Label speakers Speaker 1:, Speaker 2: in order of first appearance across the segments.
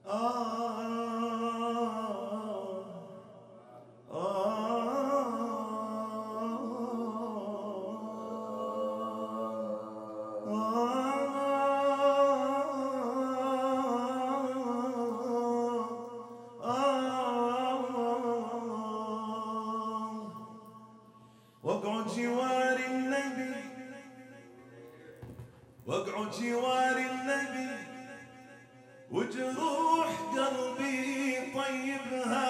Speaker 1: واقعد جوار النبي واقعد جوار النبي وجروح قلبي طيبها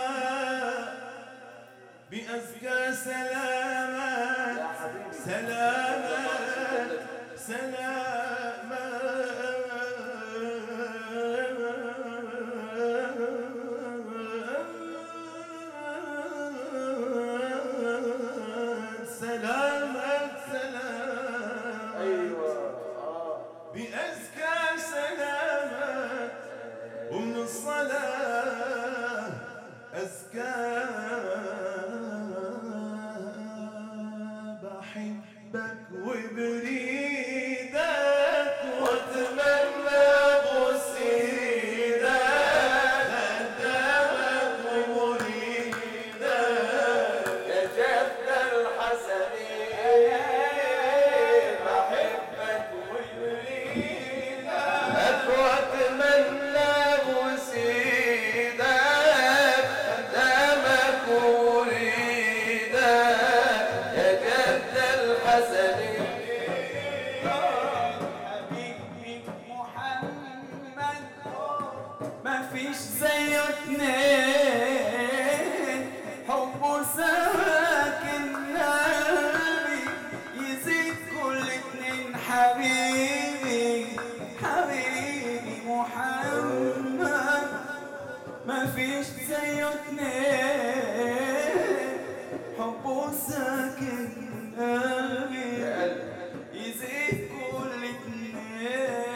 Speaker 1: بأزكى سلامة سلامة سلامة سلامة سلامة
Speaker 2: ايوه اه
Speaker 1: بأزكى سلامة ومن الصلاة أزكى بحبك وبريدك واتمنى بوسيدك خدامك ومريدك
Speaker 2: يا جد الحسنين بحبك ويريدك
Speaker 1: واتمنى بوسيدك
Speaker 2: قدامك وريدك يا جد الحسنين
Speaker 3: حبيبي محمد ما فيش زيه اتنين حبه ساكن قلبي يزيد كل اتنين حبيبي حبيبي محمد ما فيش زيه اتنين حبه ساكن قلبي يزيد كل اتنين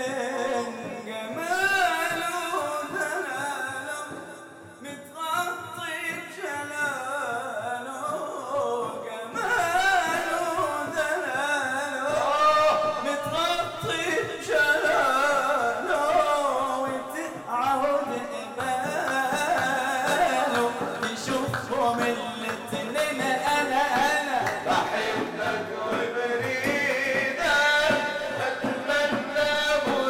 Speaker 3: جماله دلاله متغطي بجلاله جماله دلاله متغطي بجلاله وتقعد قباله يشوفهم الاتنين انا انا
Speaker 2: بحبك وبريدك اتمنى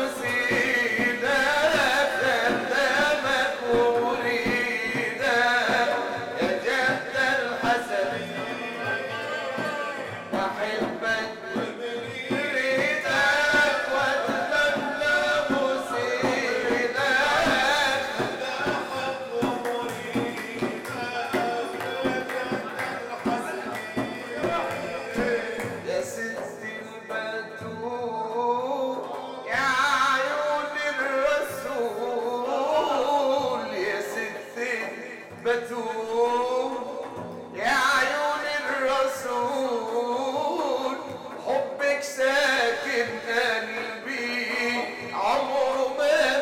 Speaker 2: بوسيدك قدامك ومريدك يا جد الحسنين بحبك وبريدك واتمنى بوسيدك يا ست البتول يا عيون الرسول يا ست البتول يا عيون الرسول حبك ساكن قلبي عمره ما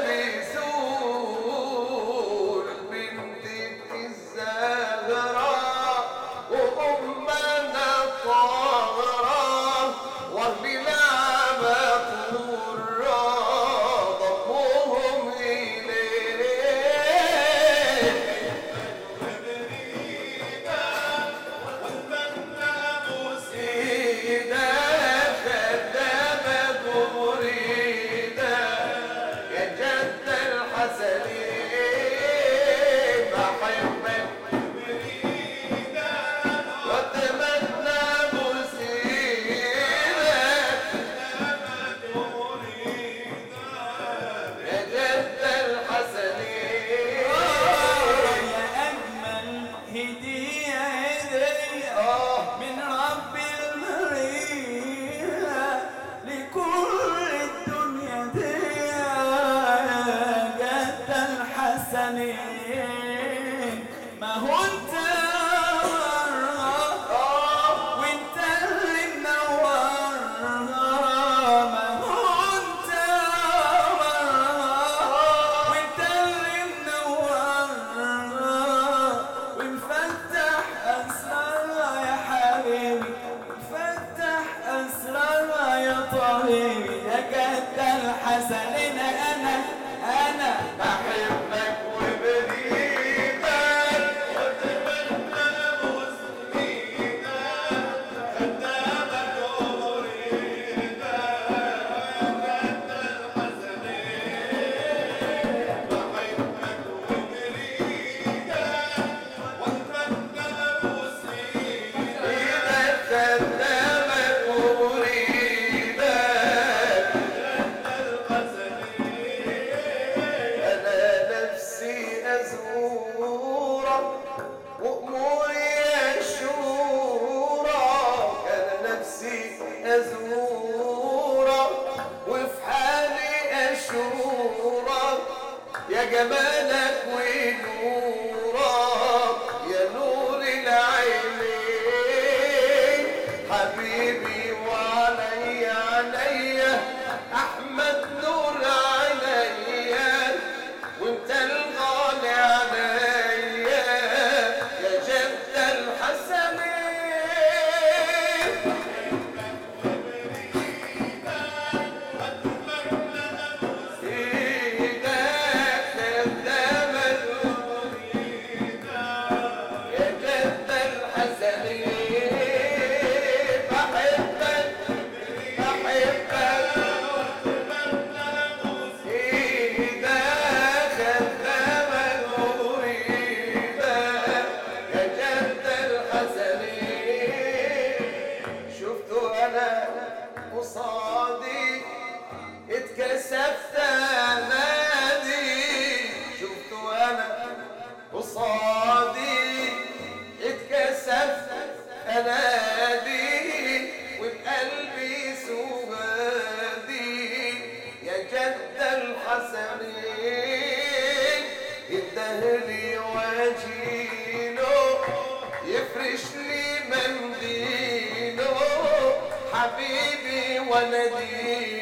Speaker 2: بيزول بنتك الزهراء وأمنا الطاهرة وأهل العبا الرا ضمهم إليه سيدا خدامك ومريدا يا جد الحسنين بحبك واتمنى بوسيلك يا جد الحسنين
Speaker 3: يا أجمل هدية هدية من رب المرية لكل الدنيا دي جد الحسنين ما هو انت وانت اللي منورها ما هو انت وانت اللي منورها ونفتح اسرارها يا حبيبي نفتح اسرارها يا طبيبي يا جد الحسنين انا انا
Speaker 2: بحبك يا جمالك ونورك يا نور العينين حبيبي وعلي عليا احمد نور عليا وانت الغالي عليا يا جد الحسنين ايدك قدامك يا جد الحسنين بحبك بحبك ايدك قدامك وايدك يا جد الحسنين شفته انا قصادي اتكسفت انادي شفته انا قصادي اتكسفت انادي وبقلبي سوادي يا جد الحسنين الدهري واجيله يفرش لي منديله حبيبي وناديله